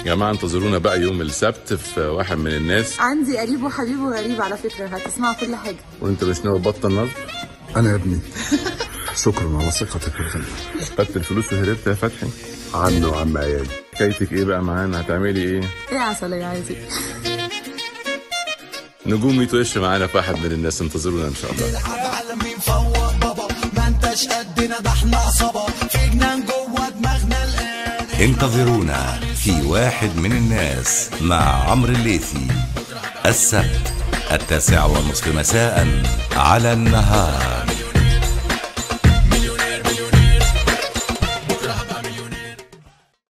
يا جماعه انتظرونا بقى يوم السبت في واحد من الناس عندي قريب وحبيب وغريب على فكرة هتسمعوا كل حاجة وانت مش ناوي تبطل نار انا يا ابني شكرا على ثقتك يا غالي خدت الفلوس وهربت يا فتحي عم وعم عيالي حكايتك ايه بقى معانا هتعملي ايه ايه عسلية عايزة نجوم يتوش معانا في واحد من الناس انتظرونا ان شاء الله على مين فوق بابا ما انتش قدنا ده احنا عصابة في جنان جوه دماغنا الآن انتظرونا في واحد من الناس مع عمرو الليثي السبت التاسع والنصف مساء على النهار